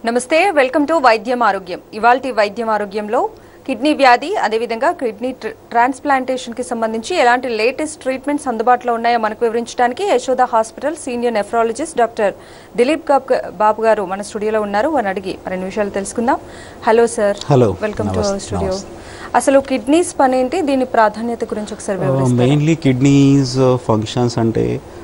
నమస్తే welcome to వైద్యం ఆరోగ్యం ఇవాల్టి వైద్యం ఆరోగ్యంలో కిడ్నీ వ్యాధి అదేవిధంగా కిడ్నీ ట్ర- ట్రాన్స్ప్లాంటేషన్ కి సంబంధించి ఎలాంటి లేటెస్ట్ ట్రీట్మెంట్స్ అందుబాటులో ఉన్నాయో మనకు వివరించడానికి Yashoda hospital senior nephrologist doctor Dilip గాబ్ బాబు గారు మన స్టూడియోలో ఉన్నారు వారిని అడిగి మరిన్ని విషయాలు తెలుసుకుందాం hello sir Hello. Welcome to our నమస్తే, స్టూడియో నమస్తే. అసలు కిడ్నీస్ పని ఏంటి దీని ప్రాధాన్యత గురించి ఒకసారి వివరిస్తారు మెయిన్లీ కిడ్నీస్ ఫంక్షన్స్ అంటే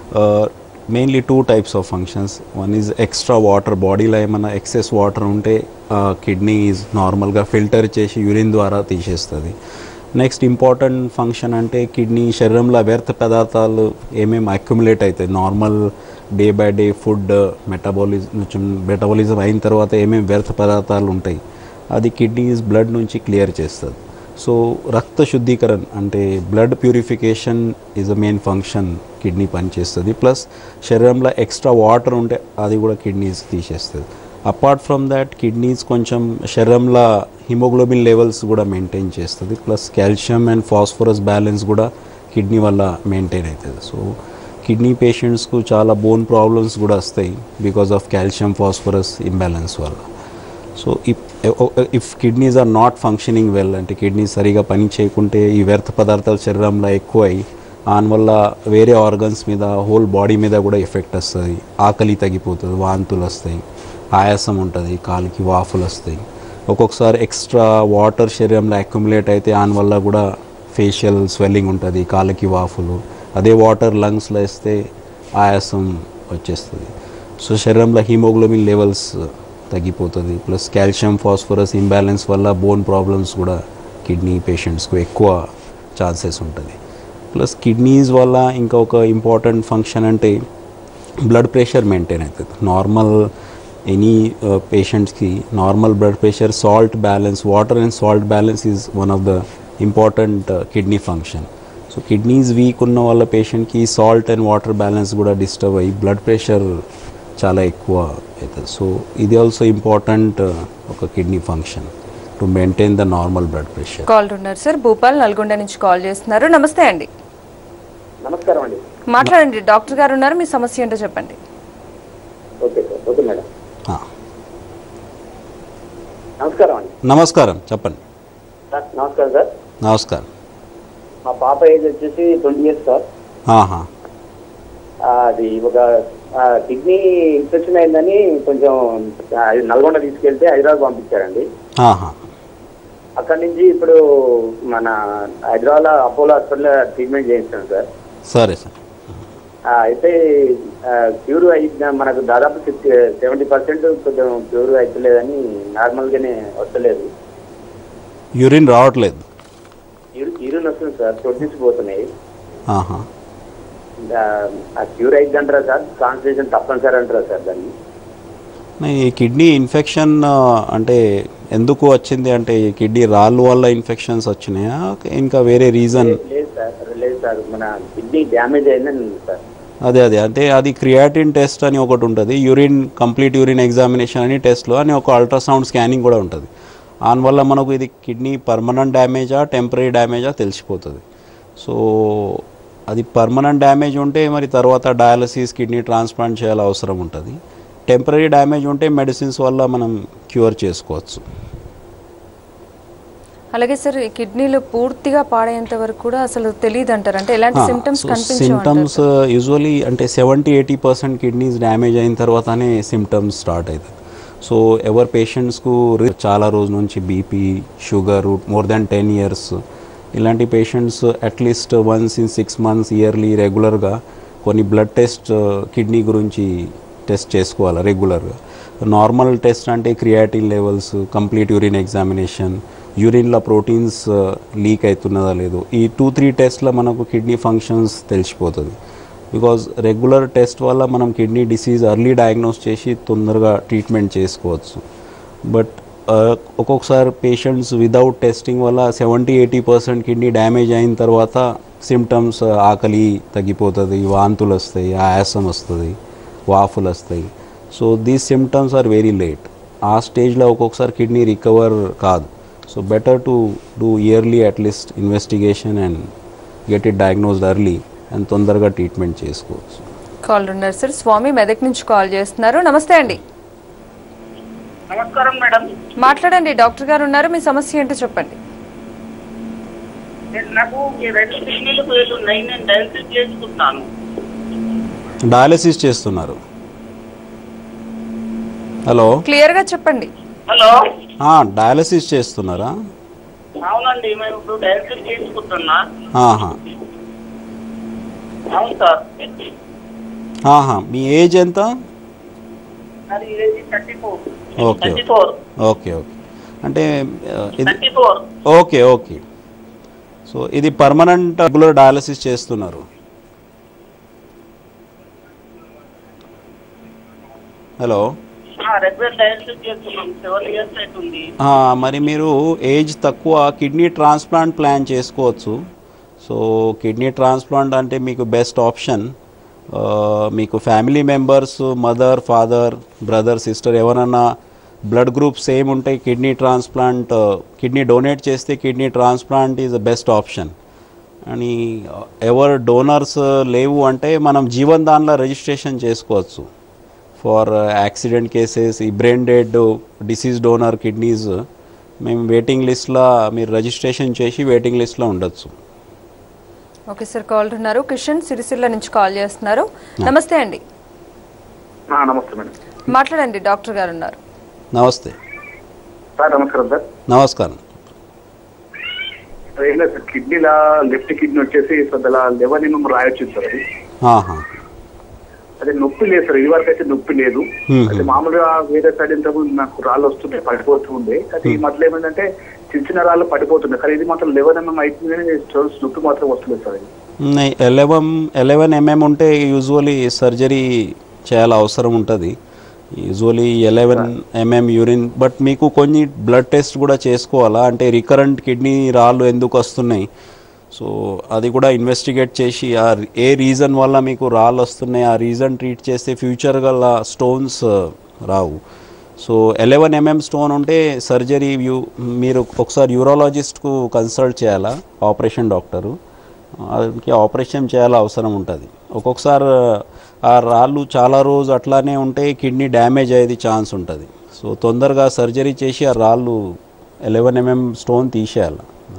mainly two types of functions one is extra water బాడీలో ఏమైనా ఎక్సెస్ వాటర్ ఉంటే కిడ్నీ ఈజ్ నార్మల్గా ఫిల్టర్ చేసి యూరిన్ ద్వారా తీసేస్తుంది నెక్స్ట్ ఇంపార్టెంట్ ఫంక్షన్ అంటే కిడ్నీ శరీరంలో వ్యర్థ పదార్థాలు ఏమేమి అక్యుములేట్ అవుతాయి normal day by day food metabolism metabolism అయిన తర్వాత ఏమేమి వ్యర్థ పదార్థాలు ఉంటాయి అది కిడ్నీస్ బ్లడ్ నుంచి క్లియర్ చేస్తుంది సో రక్త శుద్ధీకరణ అంటే blood purification is uh main function kidney పనిచేస్తుంది ప్లస్ శరీరంలో ఎక్స్ట్రా వాటర్ ఉంటే అది కూడా కిడ్నీస్ తీసేస్తుంది అపార్ట్ ఫ్రమ్ దాట్ కిడ్నీస్ కొంచెం శరీరంలో హిమోగ్లోబిన్ లెవెల్స్ కూడా మెయింటైన్ చేస్తుంది plus calcium and phosphorus balance కూడా కిడ్నీ వల్ల మెయింటైన్ అవుతుంది సో కిడ్నీ పేషెంట్స్కు చాలా బోన్ ప్రాబ్లమ్స్ కూడా వస్తాయి because of calcium phosphorus imbalance వల్ల so if if kidneys are not functioning well అంటే కిడ్నీ సరిగా పని చేయకుంటే ఈ వ్యర్థ పదార్థాలు శరీరంలో ఎక్కువై దానివల్ల వేరే ఆర్గన్స్ మీద హోల్ బాడీ మీద కూడా ఎఫెక్ట్ వస్తుంది ఆకలి తగ్గిపోతుంది వాంతులు వస్తాయి ఆయాసం ఉంటుంది కాలికి వాఫులు వస్తాయి ఒక్కొక్కసారి ఎక్స్ట్రా వాటర్ శరీరంలో అక్యుములేట్ అయితే దానివల్ల కూడా ఫేషియల్ స్వెల్లింగ్ ఉంటుంది కాళ్ళకి వాఫులు అదే వాటర్ లంగ్స్లో వేస్తే ఆయాసం వచ్చేస్తుంది సో శరీరంలో హీమోగ్లోబిన్ లెవెల్స్ తగ్గిపోతుంది ప్లస్ కాల్షియం ఫాస్ఫరస్ ఇంబ్యాలెన్స్ వల్ల బోన్ ప్రాబ్లమ్స్ కూడా కిడ్నీ పేషెంట్స్కు ఎక్కువ ఛాన్సెస్ ఉంటుంది ప్లస్ కిడ్నీస్ వల్ల ఇంకా ఒక ఇంపార్టెంట్ ఫంక్షన్ అంటే బ్లడ్ ప్రెషర్ మెయింటైన్ అవుతుంది నార్మల్ ఎనీ పేషెంట్స్కి normal blood pressure salt balance water and salt balance is one of the important kidney function so kidneys weak ఉన్న వాళ్ళ పేషెంట్కి సాల్ట్ అండ్ వాటర్ బ్యాలెన్స్ కూడా డిస్టర్బ్ అయ్యి blood pressure చాలా ఎక్కువ అవుతుంది సో ఇది ఆల్సో ఇంపార్టెంట్ ఒక kidney function to maintain the normal blood pressure call ఉన్నారు సార్ భూపాల్ నల్గొండ నుంచి కాల్ చేస్తున్నారు నమస్తే అండి నమస్కారం అండి మాట్లాడండి డాక్టర్ గారు ఉన్నారు మీ సమస్య ఏంటో చెప్పండి ఓకే సార్ ఓకే మేడం నమస్కారం అండి నమస్కారం చెప్పండి సార్ నమస్కారం సార్ నమస్కారం మా పాప ఏజ్ వచ్చేసి ట్వంటీ ఇయర్స్ సార్ ఆహా ఆ, అది ఒక కిడ్నీ ఇన్ఫెక్షన్ అయిందని కొంచెం ఆ, నల్గొండ తీసుకెళ్తే హైదరాబాద్ పంపించారండి ఆహా అక్కడి నుంచి ఇప్పుడు మన హైదరాబాద్ అపోలో హాస్పిటల్ ట్రీట్మెంట్ చేయించాను సార్ సరే సార్ ఆ, అయితే క్యూర్ అయింది మనకు దాదాపు సిక్స్టీ సెవెంటీ పర్సెంట్ కొంచెం క్యూర్ అవుతలేదని నార్మల్గానే వస్తలేదు యూరిన్ రావట్లేదు యూరిన్ వస్తుంది సార్ చొట్టించిపోతున్నాయి ఆహా ఆ క్యూర్ అయింది అంటారా సార్ కాన్సన్ట్రేషన్ తప్పనిసరి అంటారా సార్ దాన్ని ఈ కిడ్నీ ఇన్ఫెక్షన్ ఆ, అంటే ఎందుకు వచ్చింది అంటే ఈ కిడ్నీ రాళ్ళు వల్ల ఇన్ఫెక్షన్స్ వచ్చినాయా ఇంకా వేరే రీజన్ లేదు సార్ లేదు సార్ మన కిడ్నీ డ్యామేజ్ అయిందని ఉంది సార్ అదే అదే అంటే అది క్రియాటిన్ టెస్ట్ అని ఒకటి ఉంటుంది యూరిన్ కంప్లీట్ యూరిన్ ఎగ్జామినేషన్ అని టెస్ట్లో అని ఒక అల్ట్రాసౌండ్ స్కానింగ్ కూడా ఉంటుంది దానివల్ల మనకు ఇది కిడ్నీ పర్మనెంట్ డ్యామేజా టెంపరీ డ్యామేజా తెలిసిపోతుంది సో అది పర్మనెంట్ డ్యామేజ్ ఉంటే మరి తర్వాత డయాలసిస్ కిడ్నీ ట్రాన్స్ప్లాంట్ చేయాలి అవసరం ఉంటుంది టెంపరీ డ్యామేజ్ ఉంటే మెడిసిన్స్ వల్ల మనం క్యూర్ చేసుకోవచ్చు అలాగే సార్ ఈ కిడ్నీలు పూర్తిగా పాడేంత వరకు కూడా అసలు తెలియదు అంటారు అంటే ఎలాంటి సిమ్టమ్స్ కనిపించవు సిమ్టమ్స్ యూజువలీ అంటే seventy eighty percent kidneys damage అయిన తర్వాతనే సిమ్టమ్స్ స్టార్ట్ అవుతుంది సో ఎవరి పేషెంట్స్కు చాలా రోజు నుంచి BP sugar more than ten years ఇలాంటి patients at least once in six months yearly రెగ్యులర్గా కొన్ని బ్లడ్ టెస్ట్ కిడ్నీ గురించి టెస్ట్ చేసుకోవాలి రెగ్యులర్గా నార్మల్ టెస్ట్ అంటే creatinine levels complete urine examination యూరిన్లో ప్రోటీన్స్ లీక్ అవుతున్నదా లేదో ఈ టూ త్రీ టెస్ట్లో మనకు కిడ్నీ ఫంక్షన్స్ తెలిసిపోతుంది బికాజ్ రెగ్యులర్ టెస్ట్ వల్ల మనం కిడ్నీ డిసీజ్ ఎర్లీ డయాగ్నోస్ చేసి తొందరగా ట్రీట్మెంట్ చేసుకోవచ్చు బట్ ఒక్కొక్కసారి పేషెంట్స్ వితౌట్ టెస్టింగ్ వల్ల seventy eighty percent kidney damage అయిన తర్వాత సిమ్టమ్స్ ఆకలి తగ్గిపోతుంది వాంతులు వస్తాయి ఆయాసం వస్తుంది వాఫులు వస్తాయి so these symptoms are very late ఆ స్టేజ్లో ఒక్కొక్కసారి కిడ్నీ రికవర్ కాదు so better to do yearly at least investigation and get it diagnosed early and తొందరగా ట్రీట్మెంట్ చేసుకోవచ్చు కాల్ ఉన్నారు సార్ స్వామి మెదక్ నుంచి కాల్ చేస్తున్నారు నమస్తే అండి నమస్కారం మేడం మాట్లాడండి డాక్టర్ గారు ఉన్నారు మీ సమస్య ఏంటో చెప్పండి నేను నాకు ఈ రెండు కిడ్నీలు ఫెయిల్ ఉన్నాయి నేను డయాలసిస్ చేసుకుంటాను డయాలసిస్ చేస్తున్నారు హలో క్లియర్ గా చెప్పండి హలో డయాలసిస్ చేస్తున్నారా అవునండి మేము ఇప్పుడు డయాలసిస్ చేసుకుంటున్నా ఆహా అవును సార్ ఆహా మీ ఏజ్ ఎంత అది age thirty four okay thirty four okay okay అంటే ఆ, ఇది thirty four okay okay so ఇది పర్మనెంట్ రెగ్యులర్ డయాలసిస్ చేస్తున్నారు హలో రెగ్యులర్ డయాలసిస్ చేస్తున్నాం సెవెన్ ఇయర్స్ అవుతుంది ఆ, మరి మీరు ఏజ్ తక్కువ కిడ్నీ ట్రాన్స్ప్లాంట్ ప్లాన్ చేసుకోవచ్చు సో కిడ్నీ ట్రాన్స్ప్లాంట్ అంటే మీకు బెస్ట్ ఆప్షన్ ఆ, మీకు family members mother father brother sister ఎవరన్నా బ్లడ్ గ్రూప్ సేమ్ ఉంటే కిడ్నీ ట్రాన్స్ప్లాంట్ కిడ్నీ డొనేట్ చేస్తే kidney transplant is the best option అని ఎవరు డోనర్స్ లేవు అంటే మనం జీవన్ దానిలో రిజిస్ట్రేషన్ చేసుకోవచ్చు ఫర్ యాక్సిడెంట్ కేసెస్ ఈ brain dead disease donor kidneys మేము వెయిటింగ్ లిస్ట్లో మీరు రిజిస్ట్రేషన్ చేసి వెయిటింగ్ లిస్ట్లో ఉండొచ్చు ఓకే సార్ కాల్ ఉన్నారు కిషన్ సిరిసిల్ల నుంచి కాల్ చేస్తున్నారు నమస్తే అండి నమస్తే మేడం మాట్లాడండి డాక్టర్ గారు ఉన్నారు నమస్తే సార్ నమస్కారం సార్ నమస్కారం ఏం లేదు సార్ కిడ్నీలా లెఫ్ట్ కిడ్నీ వచ్చేసి కొద్దిగా లెవెన్ ఎంఎం రాయొచ్చు సార్ అది ఆహా అదే నొప్పి లేదు సార్ ఇది వరకు అయితే నొప్పి లేదు Hmm. అయితే మామూలుగా వేరే సైడ్ ఇంతకుముందు నాకు రాళ్ళు వస్తుంటే పడిపోతూ ఉండే అయితే ఈ మధ్యలో ఏమైందంటే చిన్న చిన్న రాళ్ళు పడిపోతుండే కానీ ఇది మాత్రం లెవెన్ ఎంఎం అవుతుంది కానీ స్టోన్స్ నొప్పి మాత్రం వస్తుంది సార్ అది ఎలెవెన్ ఎలెవెన్ ఎంఎం ఉంటే యూజువలీ సర్జరీ చేయాలి అవసరం ఉంటుంది usually eleven mm urine but మీకు కొన్ని బ్లడ్ టెస్ట్ కూడా చేసుకోవాలా అంటే రికరెంట్ కిడ్నీ రాళ్ళు ఎందుకు వస్తున్నాయి సో అది కూడా ఇన్వెస్టిగేట్ చేసి ఆ ఏ రీజన్ వల్ల మీకు రాళ్ళు వస్తున్నాయి ఆ రీజన్ ట్రీట్ చేస్తే ఫ్యూచర్ గల స్టోన్స్ రావు సో ఎలెవెన్ ఎంఎం స్టోన్ ఉంటే సర్జరీ యూ మీరు ఒకసారి యూరాలజిస్ట్కు కన్సల్ట్ చేయాలా ఆపరేషన్ డాక్టరు దానికి ఆపరేషన్ చేయాల అవసరం ఉంటుంది ఒక్కొక్కసారి ఆ రాళ్ళు చాలా రోజు అట్లానే ఉంటే కిడ్నీ డ్యామేజ్ అయ్యేది ఛాన్స్ ఉంటుంది సో తొందరగా సర్జరీ చేసి ఆ రాళ్ళు ఎలెవెన్ ఎంఎం స్టోన్ తీసేయాలి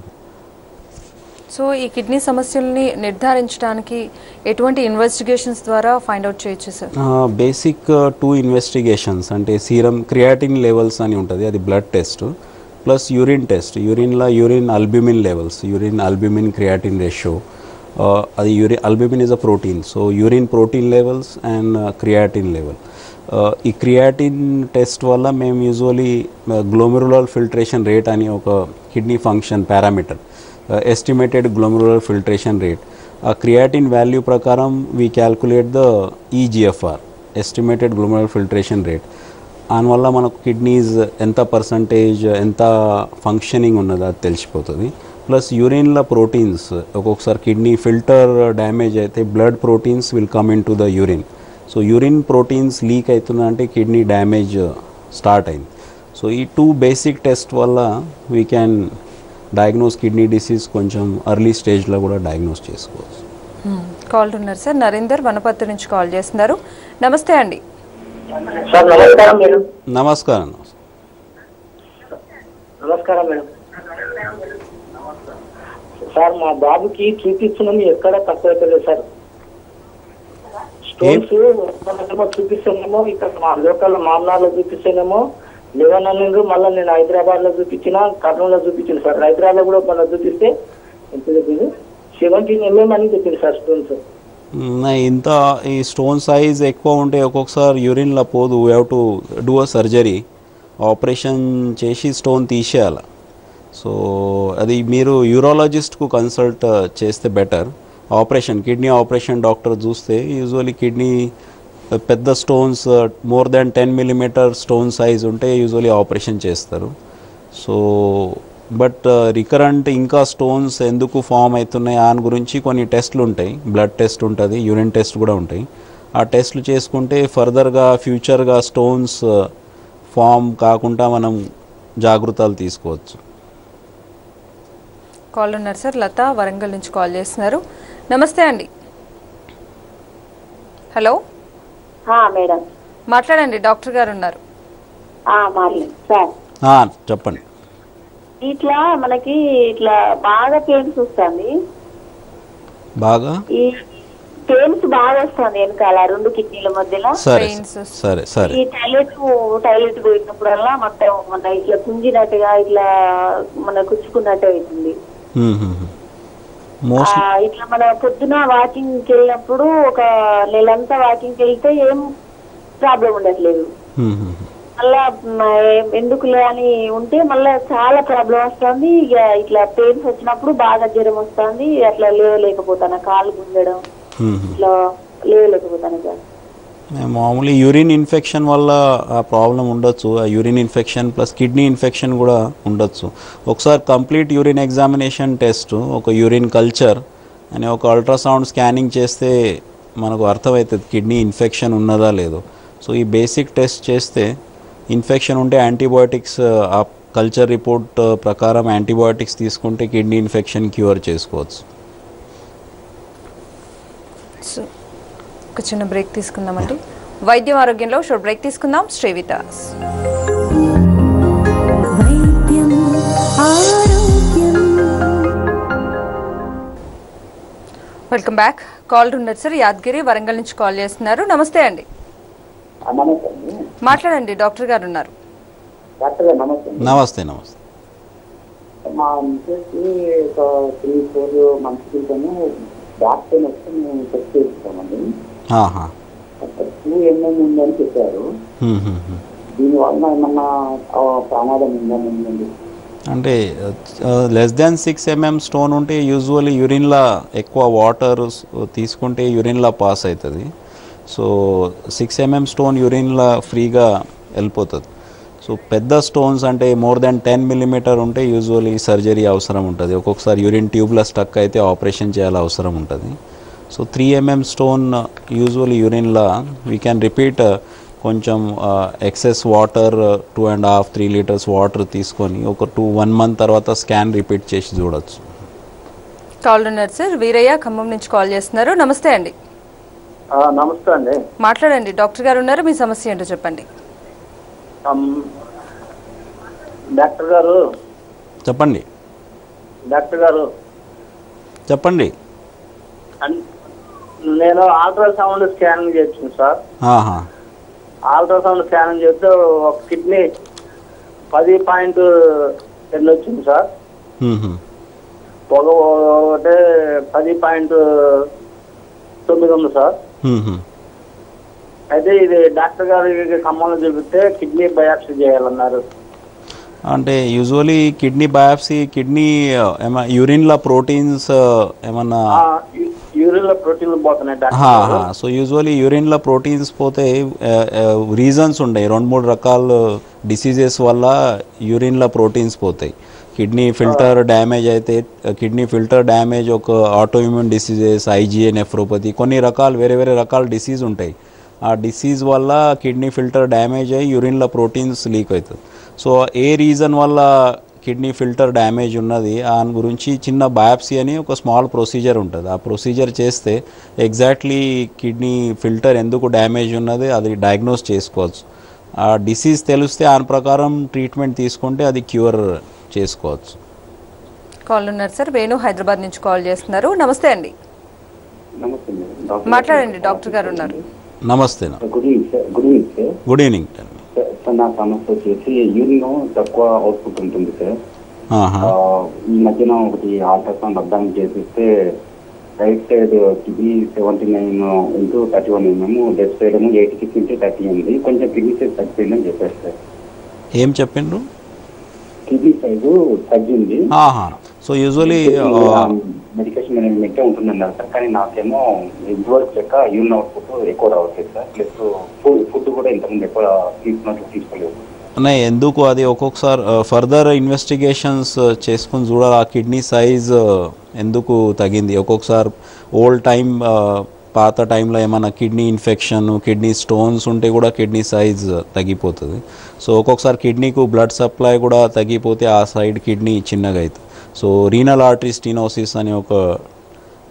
సో ఈ కిడ్నీ సమస్యల్ని నిర్ధారించడానికి ఎటువంటి ఇన్వెస్టిగేషన్స్ ద్వారా ఫైండ్ అవుట్ చేయొచ్చు సార్ బేసిక్ టూ ఇన్వెస్టిగేషన్స్ అంటే సీరం క్రియాటిన్ లెవెల్స్ అని ఉంటుంది అది blood test plus urine test యూరిన్లో urine albumin levels urine albumin creatinine ratio అది urine albumin is uh protein so urine protein levels and creatinine level ఈ creatinine test వల్ల మేము usually glomerular filtration rate అని ఒక kidney function parameter estimated glomerular filtration rate ఆ creatinine value ప్రకారం we calculate the eGFR estimated glomerular filtration rate దానివల్ల మనకు kidneys ఎంత పర్సంటేజ్ ఎంత ఫంక్షనింగ్ ఉన్నదో అది తెలిసిపోతుంది ప్లస్ యూరిన్ల ప్రోటీన్స్ ఒక్కొక్కసారి కిడ్నీ ఫిల్టర్ డ్యామేజ్ అయితే blood proteins will come into the urine so urine proteins leak అవుతుందంటే కిడ్నీ డ్యామేజ్ స్టార్ట్ అయింది సో ఈ టూ బేసిక్ టెస్ట్ వల్ల we can diagnose kidney disease కొంచెం ఎర్లీ స్టేజ్లో కూడా డయాగ్నోస్ చేసుకోవచ్చు కాల్ ఉన్నారు సార్ నరేందర్ వనపర్తి నుంచి కాల్ చేస్తున్నారు నమస్తే అండి సార్ నమస్కారం మేడం నమస్కారం నమస్కారం మేడం సార్ మా బాబుకి చూపిస్తున్నాము ఎక్కడ తక్కువ అవుతుంది సార్ స్టోన్స్ ఏమో చూపిస్తున్నామో ఇక్కడ మా లోకల్ మామనార్లో చూపిస్తేనేమో లెవెన్ అన్నారు మళ్ళీ నేను హైదరాబాద్ లో చూపించిన కర్నూలులో చూపించిన సార్ హైదరాబాద్ లో కూడా మళ్ళీ చూపిస్తే ఎంత చెప్పింది సెవెంటీన్ ఎంఎం అని చెప్పింది సార్ స్టోన్స్ మ్మ్, ఇంత ఈ స్టోన్ సైజ్ ఎక్కువ ఉంటే ఒక్కొక్కసారి యూరిన్లో పోదు we have to do uh surgery operation చేసి స్టోన్ తీసేయాలి సో అది మీరు యూరాలజిస్ట్కు కన్సల్ట్ చేస్తే better operation kidney operation doctor చూస్తే యూజువలీ కిడ్నీ పెద్ద stones more than ten millimetre stone size ఉంటే యూజువలీ ఆపరేషన్ చేస్తారు సో బట్ రికరెంట్ ఇంకా స్టోన్స్ ఎందుకు ఫామ్ అవుతున్నాయి దాని గురించి కొన్ని టెస్ట్లు ఉంటాయి బ్లడ్ టెస్ట్ ఉంటుంది యూరిన్ టెస్ట్ కూడా ఉంటాయి ఆ టెస్ట్లు చేసుకుంటే ఫర్దర్గా ఫ్యూచర్గా స్టోన్స్ ఫామ్ కాకుండా మనం జాగ్రత్తలు తీసుకోవచ్చు కాల్ ఉన్నారు సార్ లత వరంగల్ నుంచి కాల్ చేస్తున్నారు నమస్తే అండి హలో మేడం మాట్లాడండి డాక్టర్ గారు ఉన్నారు ఆ, మాట్లాడు సార్ ఆ, చెప్పండి ఇట్లా మనకి ఇట్లా బాగా పెయిన్స్ వస్తుంది బాగా ఈ పెయిన్స్ బాగా వస్తుంది వెనకాల రెండు కిడ్నీల మధ్యలో సరే Pains. సరే సరే ఈ టాయిలెట్ టాయిలెట్ పోయినప్పుడల్లా మొత్తం మన ఇట్లా కుంజినట్టుగా ఇట్లా మన కుచ్చుకున్నట్టు అవుతుంది ఆ, మోస్ట్ ఇట్లా మన పొద్దున వాకింగ్ కి వెళ్ళినప్పుడు ఒక నెలంతా వాకింగ్ కి వెళ్తే ఏం ప్రాబ్లం ఉండట్లేదు మళ్ళా మ, ఏ- ఎందుకులే అని ఉంటే మళ్ళా చాలా ప్రాబ్లం వస్తుంది ఇక ఇట్లా పెయిన్స్ వచ్చినప్పుడు బాగా జ్వరం వస్తుంది అట్లా లేవలేకపోతాను కాలు గుంజడం ఇట్లా లేవలేకపోతాను సార్ మామూలు యూరిన్ ఇన్ఫెక్షన్ వల్ల ఆ ప్రాబ్లం ఉండొచ్చు ఆ urine infection plus kidney infection కూడా ఉండొచ్చు ఒకసారి కంప్లీట్ యూరిన్ ఎగ్జామినేషన్ టెస్ట్ ఒక యూరిన్ కల్చర్ అని ఒక అల్ట్రాసౌండ్ స్కానింగ్ చేస్తే మనకు అర్థమవుతుంది కిడ్నీ ఇన్ఫెక్షన్ ఉన్నదా లేదో సో ఈ బేసిక్ టెస్ట్ చేస్తే ఇన్ఫెక్షన్ ఉంటే యాంటీబయాటిక్స్ ఆ కల్చర్ రిపోర్ట్ ప్రకారం యాంటీబయాటిక్స్ తీసుకుంటే కిడ్నీ ఇన్ఫెక్షన్ క్యూర్ చేసుకోవచ్చు సో ఒక చిన్న బ్రేక్ తీసుకుందామండి వైద్యం ఆరోగ్యంలో షోర్ బ్రేక్ తీసుకుందాం శ్రీవితాస్ వైద్యం ఆరోగ్యం వెల్కమ్ బ్యాక్ కాల్ ఉన్నది సార్ యాదగిరి వరంగల్ నుంచి కాల్ చేస్తున్నారు నమస్తే అండి నమస్తే అండి మాట్లాడండి డాక్టర్ గారు ఉన్నారు డాక్టర్ గారు నమస్తే అండి. నమస్తే నమస్తే మా మిస్సెస్కి ఒక త్రీ ఫోర్ మంత్స్ క్రితము బ్యాక్ పెయిన్ వస్తే మేము చెక్ చేస్తామండి ఆహా టూ ఎంఎం ఉందని చెప్పారు హ్మ్, హ్మ్, హ్మ్. దీనివల్ల ఏమన్నా ఆ, ప్రమాదం ఉందని ఉందండి అంటే less than six mm stone ఉంటే యూజువల్లీ యూరిన్లా ఎక్కువ వాటర్ తీసుకుంటే యూరిన్లా పాస్ అవుతుంది సో సిక్స్ ఎంఎం స్టోన్ యూరిన్లా ఫ్రీగా వెళ్ళిపోతుంది సో పెద్ద స్టోన్స్ అంటే మోర్ దాన్ టెన్ మిల్లీమీటర్ ఉంటే యూజువల్లీ సర్జరీ అవసరం ఉంటుంది ఒక్కొక్కసారి యూరిన్ ట్యూబ్లో స్టక్ అయితే ఆపరేషన్ చేయాలి అవసరం ఉంటుంది so three mm stone usually యూరిన్లా వీ క్యాన్ రిపీట్ కొంచెం excess water two and half three liters water తీసుకొని ఒక టూ వన్ మంత్ తర్వాత స్కాన్ రిపీట్ చేసి చూడొచ్చు కాల్ ఉన్నారు సార్ వీరయ్య ఖమ్మం నుంచి కాల్ చేస్తున్నారు నమస్తే అండి ఆ, నమస్తే అండి మాట్లాడండి డాక్టర్ గారు ఉన్నారు మీ సమస్య ఏంటో చెప్పండి అమ్, డాక్టర్ గారు చెప్పండి డాక్టర్ గారు చెప్పండి అన్- నేను అల్ట్రాసౌండ్ స్కానింగ్ చేసింది సార్ ఆహా అల్ట్రాసౌండ్ స్కానింగ్ చేస్తే ఒక కిడ్నీ పది పాయింట్ రెండు వచ్చింది సార్ హ్మ్, హ్మ్. పొగ ఒకటే పది పాయింట్ తొమ్మిది ఉంది సార్ హ్మ్, హ్మ్. అయితే ఇది డాక్టర్ గారికి ఖమ్మంలో చూపిస్తే కిడ్నీ బయాప్సీ చేయాలన్నారు అంటే యూజువలీ కిడ్నీ బయాప్సీ కిడ్నీ ఏమన్నా యూరిన్లో ప్రోటీన్స్ ఏమన్నా యూరిన్ లో ప్రోటీన్లు పోతున్నాయి డాక్టర్ గారు. సో యూజువలీ యూరిన్లో ప్రోటీన్స్ పోతే రీజన్స్ ఉన్నాయి రెండు మూడు రకాల డిసీజెస్ వల్ల యూరిన్లో ప్రోటీన్స్ పోతాయి కిడ్నీ ఫిల్టర్ డ్యామేజ్ అయితే కిడ్నీ ఫిల్టర్ డ్యామేజ్ ఒక ఆటోఇమ్యూన్ డిసీజెస్ ఐజీఏ నెఫ్రోపతి కొన్ని రకాలు వేరే వేరే రకాల డిసీజ్ ఉంటాయి ఆ డిసీజ్ వల్ల కిడ్నీ ఫిల్టర్ డ్యామేజ్ అయ్యి యూరిన్లో ప్రోటీన్స్ లీక్ అవుతుంది సో ఏ రీజన్ వల్ల కిడ్నీ ఫిల్టర్ డ్యామేజ్ ఉన్నది దాని గురించి చిన్న బయాప్సీ అని ఒక స్మాల్ ప్రొసీజర్ ఉంటుంది ఆ ప్రొసీజర్ చేస్తే ఎగ్జాక్ట్లీ కిడ్నీ ఫిల్టర్ ఎందుకు డ్యామేజ్ ఉన్నది అది డయాగ్నోస్ చేసుకోవచ్చు ఆ డిసీజ్ తెలిస్తే దాని ప్రకారం ట్రీట్మెంట్ తీసుకుంటే అది క్యూర్ చేసుకోవచ్చు కాల్ ఉన్నారు సార్ వేణు హైదరాబాద్ నుంచి కాల్ చేస్తున్నారు నమస్తే అండి నమస్తే మేడం. డాక్టర్ మాట్లాడండి డాక్టర్ గారు ఉన్నారు నమస్తే good evening sir good evening sir good evening sir, sir నా సమస్య వచ్చేసి యూరిన్ తక్కువ అవుట్పుట్ ఉంటుంది సార్ ఆహా ఆ, ఈ మధ్యన ఒకటి అల్ట్రాసౌండ్ అర్థం చేపిస్తే right side kidney seventy nine into thirty one mm left side ఏమో ఎయిటీ సిక్స్ ఇంటూ థర్టీ ఉంది కొంచెం కిడ్నీ సైజ్ తగ్గిపోయిందని చెప్పారు సార్ ఏం చెప్పిండ్రు కిడ్నీ సైజు తగ్గింది ఆహా సో యూజువలీ మెడికేషన్ మెట్టే ఉంటుందన్నారు సార్ కానీ నాకేమో ఇదివరకు లెక్క యూరిన్ అవుట్పుట్ ఎక్కువ రావట్లేదు సార్ ప్లస్ ఫుడ్ ఫుడ్ కూడా ఇంతకుముందు ఎక్కువ తీసుకున్నట్టు తీసుకోలేదు ఉన్నాయి ఎందుకు అది ఒక్కొక్కసారి ఫర్దర్ ఇన్వెస్టిగేషన్స్ చేసుకుని చూడాలి ఆ కిడ్నీ సైజ్ ఎందుకు తగ్గింది ఒక్కొక్కసారి ఓల్డ్ టైం పాత టైంలో ఏమైనా కిడ్నీ ఇన్ఫెక్షన్ కిడ్నీ స్టోన్స్ ఉంటే కూడా కిడ్నీ సైజ్ తగ్గిపోతుంది సో ఒక్కొక్కసారి కిడ్నీకు బ్లడ్ సప్లై కూడా తగ్గిపోతే ఆ సైడ్ కిడ్నీ చిన్నగా అవుతుంది సో రీనల్ ఆర్టరీ స్టీనోసిస్ అనే ఒక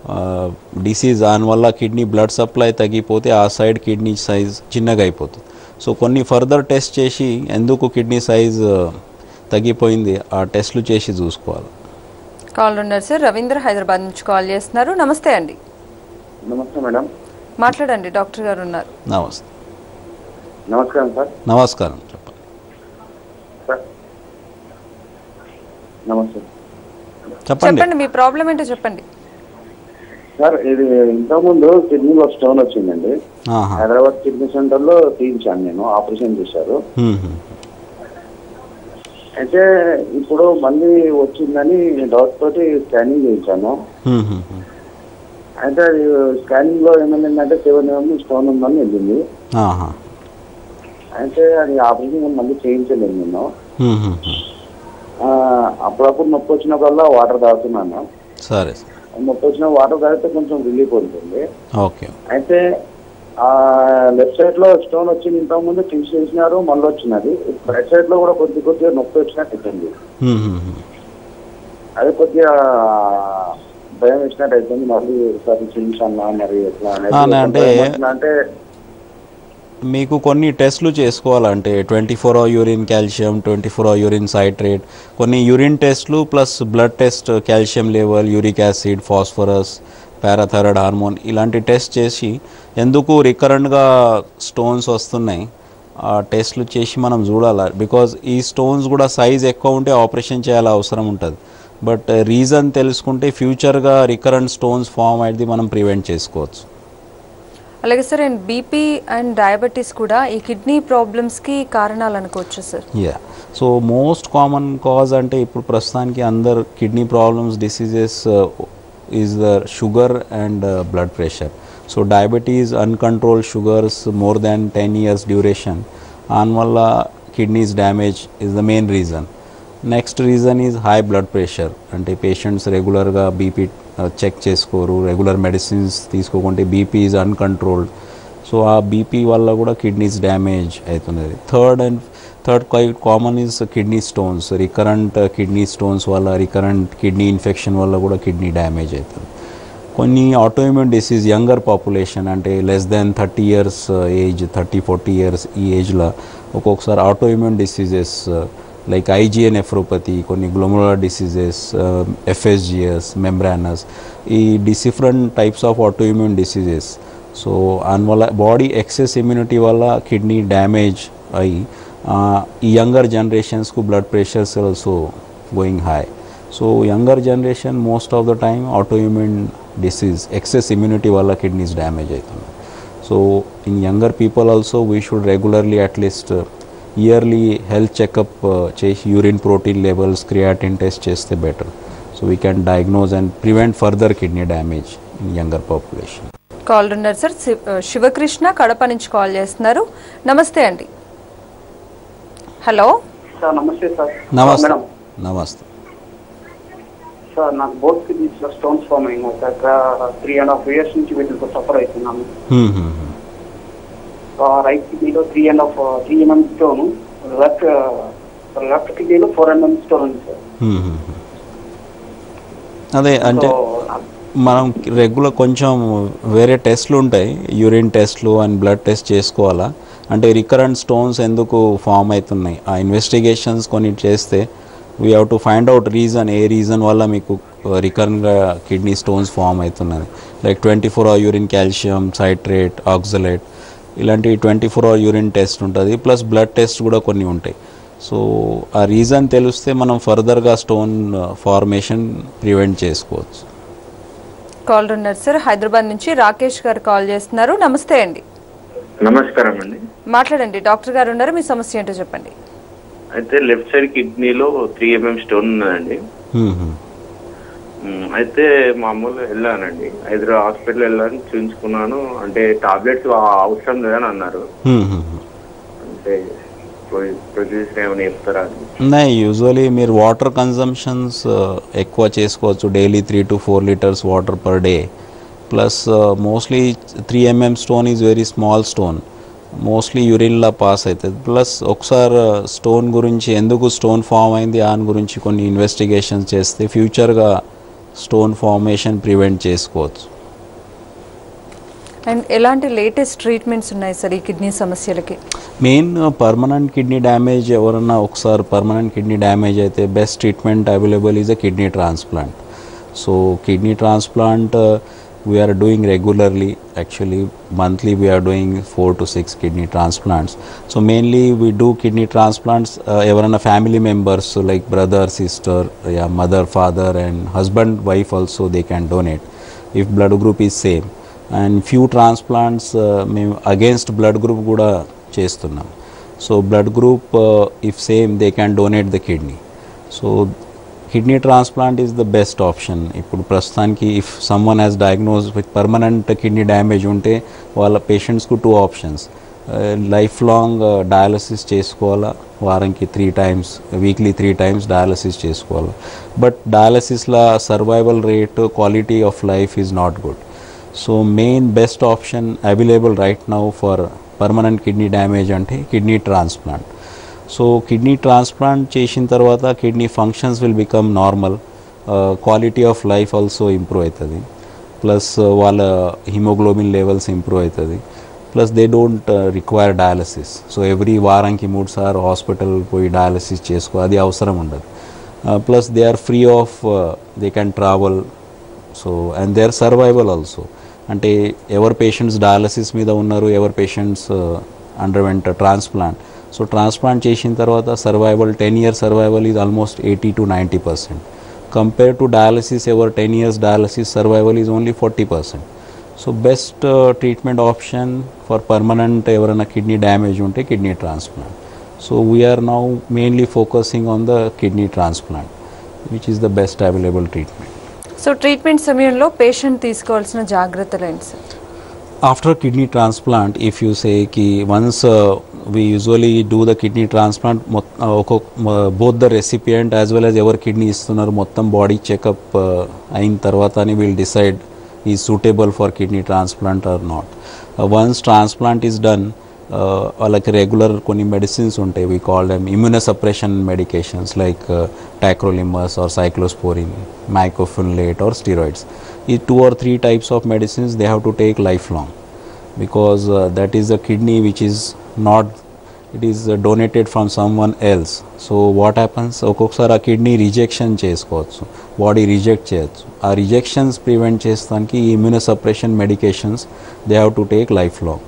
డిసీజ్ దానివల్ల కిడ్నీ బ్లడ్ సప్లై తగ్గిపోతే ఆ సైడ్ కిడ్నీ సైజ్ చిన్నగా అయిపోతుంది సో కొన్ని ఫర్దర్ టెస్ట్ చేసి ఎందుకు కిడ్నీ సైజ్ తగ్గిపోయింది ఆ టెస్ట్లు చేసి చూసుకోవాలి కాల్ ఉన్నారు సార్ రవీంద్ర హైదరాబాద్ నుంచి కాల్ చేస్తున్నారు నమస్తే అండి నమస్తే మేడం మాట్లాడండి డాక్టర్ గారు ఉన్నారు నమస్తే నమస్కారం సార్ నమస్కారం చెప్పండి సార్ నమస్తే చెప్పండి చెప్పండి మీ ప్రాబ్లం ఏంటో చెప్పండి సార్ ఇది ఇంతకుముందు కిడ్నీలో స్టోన్ వచ్చిందండి ఆహా. హైదరాబాద్ కిడ్నీ సెంటర్ లో తీయించాను నేను ఆపరేషన్ చేశారు హ్మ్, హ్మ్. అయితే ఇప్పుడు మళ్ళీ వచ్చిందని డౌట్ తోటి స్కానింగ్ చేయించాను హ్మ్, హ్మ్, హ్మ్. అయితే అది స్కానింగ్ లో ఏమైందంటే సెవెన్ ఎంఎం స్టోన్ ఉందని వెళ్ళింది ఆహా. అయితే అది ఆపరేషన్ మళ్ళీ చేయించలేదు నేను హ్మ్, హ్మ్, హ్మ్. ఆ, అప్పుడప్పుడు నొప్పి వచ్చినప్పుడల్లా వాటర్ తాగుతున్నాను సరే సార్ నొప్పి వచ్చిన వాటర్ తాగితే కొంచెం రిలీఫ్ ఉంటుంది ఓకే అయితే ఆ లెఫ్ట్ సైడ్ లో స్టోన్ వచ్చింది ఇంతకు ముందు తీసి చేసినారు మళ్ళీ వచ్చినది రైట్ సైడ్ లో కూడా కొద్ది కొద్దిగా నొప్పి వచ్చినట్టు అవుతుంది హ్మ్, హ్మ్, హ్మ్. అది కొద్దిగా భయం వేసినట్టు అవుతుంది మళ్ళీ ఒకసారి చేయించాలా మరి ఎట్లా అనేది. ఆ, అంటే- ఏమంటున్నా అంటే మీకు కొన్ని టెస్ట్లు చేసుకోవాలంటే twenty four hour urine calcium twenty four hour urine citrate కొన్ని యూరిన్ టెస్ట్లు plus blood test calcium level uric acid phosphorus parathyroid hormone ఇలాంటి టెస్ట్ చేసి ఎందుకు రికరెంట్గా స్టోన్స్ వస్తున్నాయి ఆ టెస్ట్లు చేసి మనం చూడాలి బికాజ్ ఈ స్టోన్స్ కూడా సైజ్ ఎక్కువ ఉంటే ఆపరేషన్ చేయాలి అవసరం ఉంటుంది బట్ రీజన్ తెలుసుకుంటే ఫ్యూచర్గా రికరెంట్ స్టోన్స్ ఫామ్ అయితే మనం ప్రివెంట్ చేసుకోవచ్చు అలాగే sir and BP and diabetes కూడా ఈ కిడ్నీ ప్రాబ్లమ్స్కి కారణాలు అనుకోవచ్చు sir yeah so most common cause అంటే ఇప్పుడు ప్రస్తుతానికి అందరు kidney problems diseases is the sugar and blood pressure so diabetes uncontrol sugars more than ten years duration వల్ల kidneys damage is the main reason next reason is high blood pressure అంటే patients రెగ్యులర్గా BP check చేసుకోరు regular medicines తీసుకోకుంటే BP is uncontrolled so ఆ BP వల్ల కూడా kidneys damage అవుతున్నది third and third quite common is kidney stones recurrent kidney stones వల్ల recurrent kidney infection వల్ల కూడా కిడ్నీ డ్యామేజ్ అవుతుంది కొన్ని ఆటోఇమ్యూన్ డిసీజ్ యంగర్ పాపులేషన్ అంటే less then thirty years age thirty forty years ఈ ఏజ్లో ఒక్కొక్కసారి autoimmune diseases like IgA nephropathy కొన్ని గ్లోములర్ డిసీజెస్ ఎఫ్ఎస్జిఎస్ మెంబ్రానస్ ఈ different types of autoimmune diseases so అందువల్ల బాడీ ఎక్సెస్ ఇమ్యూనిటీ వల్ల కిడ్నీ డ్యామేజ్ అయ్యి ఆ, ఈ యంగర్ జనరేషన్స్కు blood pressures also going high so younger generation most of the time autoimmune disease excess immunity వల్ల kidneys damage అవుతుంది so in younger people also we should regularly at least yearly health checkup చేసి urine protein levels creatinine test చేస్తే better so we can diagnose and prevent further kidney damage in younger population call ఉన్నారు sir శివ్- శివకృష్ణ కడప నుంచి call చేస్తున్నారు నమస్తే అండి hello sir నమస్తే sir నమస్తే మేడం నమస్తే సార్ నాకు బోత్ కిడ్నీస్ లో స్టోన్స్ ఫామ్ అయినాయి sir three and half years నుంచి వీటితో సఫర్ అవుతున్నాను హ్మ్, హ్మ్, హ్మ్. రైట్ కిడ్నీలో three and half three mm stone left left కిడ్నీలో ఫోర్ ఎంఎం స్టోన్ ఉంది సార్ హ్మ్, హ్మ్, హ్మ్. అదే అంటే సో మనం రెగ్యులర్ కొంచెం వేరే టెస్ట్లు ఉంటాయి యూరిన్ టెస్ట్లు అండ్ బ్లడ్ టెస్ట్ చేసుకోవాలా అంటే రికరెంట్ స్టోన్స్ ఎందుకు ఫామ్ అవుతున్నాయి ఆ ఇన్వెస్టిగేషన్స్ కొన్ని చేస్తే we have to find out reason ఏ రీజన్ వల్ల మీకు రికరెంట్గా కిడ్నీ స్టోన్స్ ఫామ్ అవుతున్నది like twenty four hour urine calcium citrate oxalate ఇలాంటి twenty four hour urine test ఉంటుంది ప్లస్ బ్లడ్ టెస్ట్ కూడా కొన్ని ఉంటాయి సో ఆ రీజన్ తెలిస్తే మనం ఫర్దర్గా స్టోన్ ఫార్మేషన్ ప్రివెంట్ చేసుకోవచ్చు కాల్ ఉన్నారు సార్ హైదరాబాద్ నుంచి రాకేష్ గారు కాల్ చేస్తున్నారు నమస్తే అండి నమస్కారం అండి మాట్లాడండి డాక్టర్ గారు ఉన్నారు మీ సమస్య ఏంటో చెప్పండి అయితే లెఫ్ట్ సైడ్ కిడ్నీలో త్రీ ఎంఎం స్టోన్ ఉన్నదండి హ్మ్, హ్మ్. మ్, అయితే మామూలుగా వెళ్ళానండి హైదరాబాద్ హాస్పిటల్ వెళ్ళాను చూపించుకున్నాను అంటే టాబ్లెట్స్ అవసరం లేదని అన్నారు హ్మ్, హ్మ్, హ్మ్. అంటే ప్రొడ్యూస్ ఏమైనా చెప్తారా అని ఉన్నాయి యూజువలీ మీరు వాటర్ కన్జంప్షన్స్ ఎక్కువ చేసుకోవచ్చు daily three to four liters water per day plus mostly three mm stone is very small stone mostly యూరిన్లా పాస్ అవుతుంది ప్లస్ ఒకసారి స్టోన్ గురించి ఎందుకు స్టోన్ ఫామ్ అయింది దాని గురించి కొన్ని ఇన్వెస్టిగేషన్స్ చేస్తే ఫ్యూచర్గా స్టోన్ ఫార్మేషన్ ప్రివెంట్ చేసుకోవచ్చు అండ్ ఎలాంటి లేటెస్ట్ ట్రీట్మెంట్స్ ఉన్నాయి సార్ ఈ కిడ్నీ సమస్యలకి మెయిన్ పర్మనెంట్ కిడ్నీ డ్యామేజ్ ఎవరన్నా ఒకసారి పర్మనెంట్ కిడ్నీ డ్యామేజ్ అయితే best treatment available is a kidney transplant so kidney transplant we're doing regularly actually monthly we're doing four to six kidney transplants so mainly we do kidney transplants ఎవరైనా family members like brother sister yeah mother father and husband wife also they can donate if blood group is same and few transplants మేము against blood group కూడా చేస్తున్నాం so blood group if same they can donate the kidney so kidney transplant is the best option ఇప్పుడు ప్రస్తుతానికి if someone has diagnose with permanent kidney damage ఉంటే వాళ్ళ పేషెంట్స్కు two options life long dialysis చేసుకోవాలా వారంకి three times weekly three times dialysis చేసుకోవాలి but డయాలసిస్లో survival rate quality of life is not good so main best option available right now for permanent kidney damage అంటే kidney transplant so kidney transplant చేసిన తర్వాత kidney functions will become normal quality of life also improve అవుతుంది plus వాళ్ళ haemoglobin levels improve అవుతుంది plus they don't require dialysis so every వారానికి మూడు సార్లు hospital పోయి డయాలసిస్ చేసుకో అది అవసరం ఉండదు plus they are free of they can travel so and they are survival also అంటే ఎవరు పేషెంట్స్ డయాలసిస్ మీద ఉన్నారు ఎవరు patients underwent transplant so transplant చేసిన తర్వాత survival ten years survival is almost eighty to ninety percent compare to dialysis ever ten years dialysis survival is only forty percent so best treatment option for permanent ఎవరైనా kidney damage ఉంటే kidney transplant so we're now mainly focusing on the kidney transplant which is the best available treatment so treatment సమయంలో patient తీసుకోవాల్సిన జాగ్రత్తలు ఏంటి sir after kidney transplant if you say ki once uh, we usually do the kidney transplant మొత్- uh, ఒక్కొక్క both the recipient as well as ఎవరు kidney ఇస్తున్నారు మొత్తం body checkup అయిన తర్వాతనే విల్ డిసైడ్ ఈ suitable for kidney transplant or not once transplant is done వాళ్ళకి regular కొన్ని మెడిసిన్స్ ఉంటాయి we call them immunosuppression medications like tacrolimus or cyclosporine mycophenolate or steroids ఈ two or three types of medicines they have to take life long because uh, that is a kidney which is not it is uh, donated from someone else so what happens ఒక్కొక్కసారి ఆ kidney rejection చేసుకోవచ్చు body reject చేయొచ్చు ఆ rejections prevent చేస్తానికి ఈ immunosuppression medications they have to take life long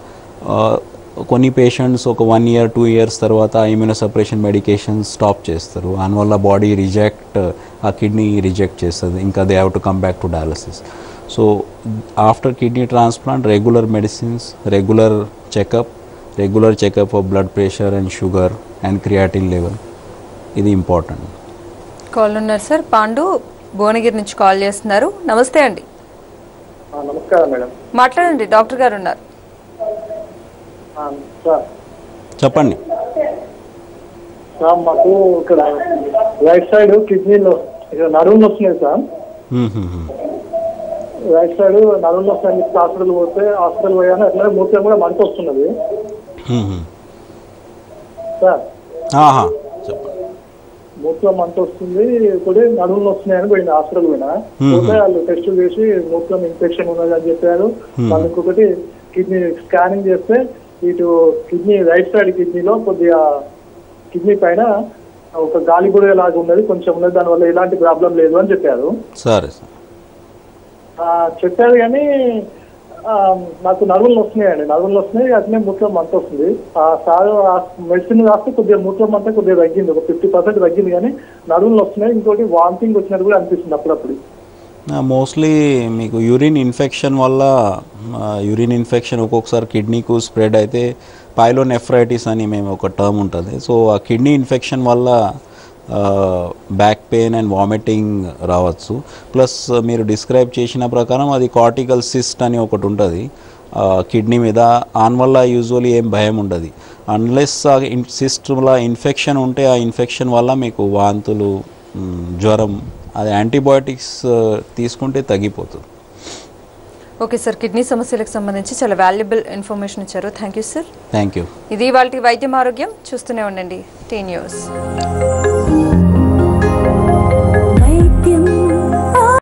కొన్ని patients ఒక one year two years తర్వాత ఇమ్యూనోసప్రెషన్ మెడికేషన్స్ స్టాప్ చేస్తారు దానివల్ల బాడీ రిజెక్ట్ ఆ కిడ్నీ రిజెక్ట్ చేస్తుంది ఇంకా they have to come back to dialysis so after kidney transplant regular medicines regular checkup regular checkup of blood pressure and sugar and creatinine level ఇది important call ఉన్నారు sir Pandu Bhuvanagiri నుంచి call చేస్తున్నారు నమస్తే అండి ఆ, నమస్కారం మేడం మాట్లాడండి డాక్టర్ గారు ఉన్నారు ఆ, సార్ చెప్పండి సార్ మాకు ఇక్కడ రైట్ సైడ్ కిడ్నీలో ఇక్కడ నడుములు వస్తున్నాయి sir hmm, hmm, hmm. Right side నడుములు వస్తున్నాయి చెప్పి హాస్పిటల్ పోతే హాస్పిటల్ పోయాను అట్లనే మూత్రం కూడా మంట వస్తున్నది హ్మ్, హ్మ్. సార్ ఆహా, చెప్పండి మూత్రం మంట వస్తుంది కూడా నడుములు వస్తున్నాయని పోయింది హాస్పిటల్ పోయినా Hmm. పోతే వాళ్ళు టెస్ట్ చేసి మూత్రం ఇన్ఫెక్షన్ ఉన్నది అని చెప్పారు Hmm. మళ్ళీ ఇంకొకటి కిడ్నీ స్కానింగ్ చేస్తే ఇటు కిడ్నీ రైట్ సైడ్ కిడ్నీలో కొద్దిగా కిడ్నీ పైన ఒక గాలి బుడగ లాగా ఉన్నది కొంచెం ఉన్నది దానివల్ల ఎలాంటి ప్రాబ్లం లేదు అని చెప్పారు సరే సార్ ఆ, చెప్పారు కానీ ఆ, నాకు నరువులు వస్తున్నాయండి నరువులు వస్తున్నాయి అట్లనే మూత్రం మంట వస్తుంది ఆ సార్ మెడిసిన్ రాస్తే కొద్దిగా మూత్రం అంతా కొద్దిగా తగ్గింది ఒక ఫిఫ్టీ పర్సెంట్ తగ్గింది కానీ నరువులు వస్తున్నాయి ఇంకోటి వామిటింగ్ వచ్చినట్టు కూడా అనిపిస్తుంది అప్పుడప్పుడు మోస్ట్లీ మీకు యూరిన్ ఇన్ఫెక్షన్ వల్ల యూరిన్ ఇన్ఫెక్షన్ ఒక్కొక్కసారి కిడ్నీకు స్ప్రెడ్ అయితే పైలోనెఫ్రైటిస్ అని మేము ఒక టర్మ్ ఉంటుంది సో ఆ కిడ్నీ ఇన్ఫెక్షన్ వల్ల బ్యాక్ పెయిన్ అండ్ వామిటింగ్ రావచ్చు ప్లస్ మీరు డిస్క్రైబ్ చేసిన ప్రకారం అది కార్టికల్ సిస్ట్ అని ఒకటి ఉంటుంది కిడ్నీ మీద దాని వల్ల యూజువలీ ఏం భయం ఉండదు అన్లెస్ ఆ సిస్టంలో ఇన్ఫెక్షన్ ఉంటే ఆ ఇన్ఫెక్షన్ వల్ల మీకు వాంతులు మ్, జ్వరం అది యాంటీబయాటిక్స్ తీసుకుంటే తగ్గిపోతుంది ఓకే సార్ కిడ్నీ సమస్యలకు సంబంధించి చాలా వాల్యుబుల్ ఇన్ఫర్మేషన్ ఇచ్చారు thank you sir thank you ఇది వాళ్ళ వైద్యం ఆరోగ్యం చూస్తూనే ఉండండి టీ న్యూస్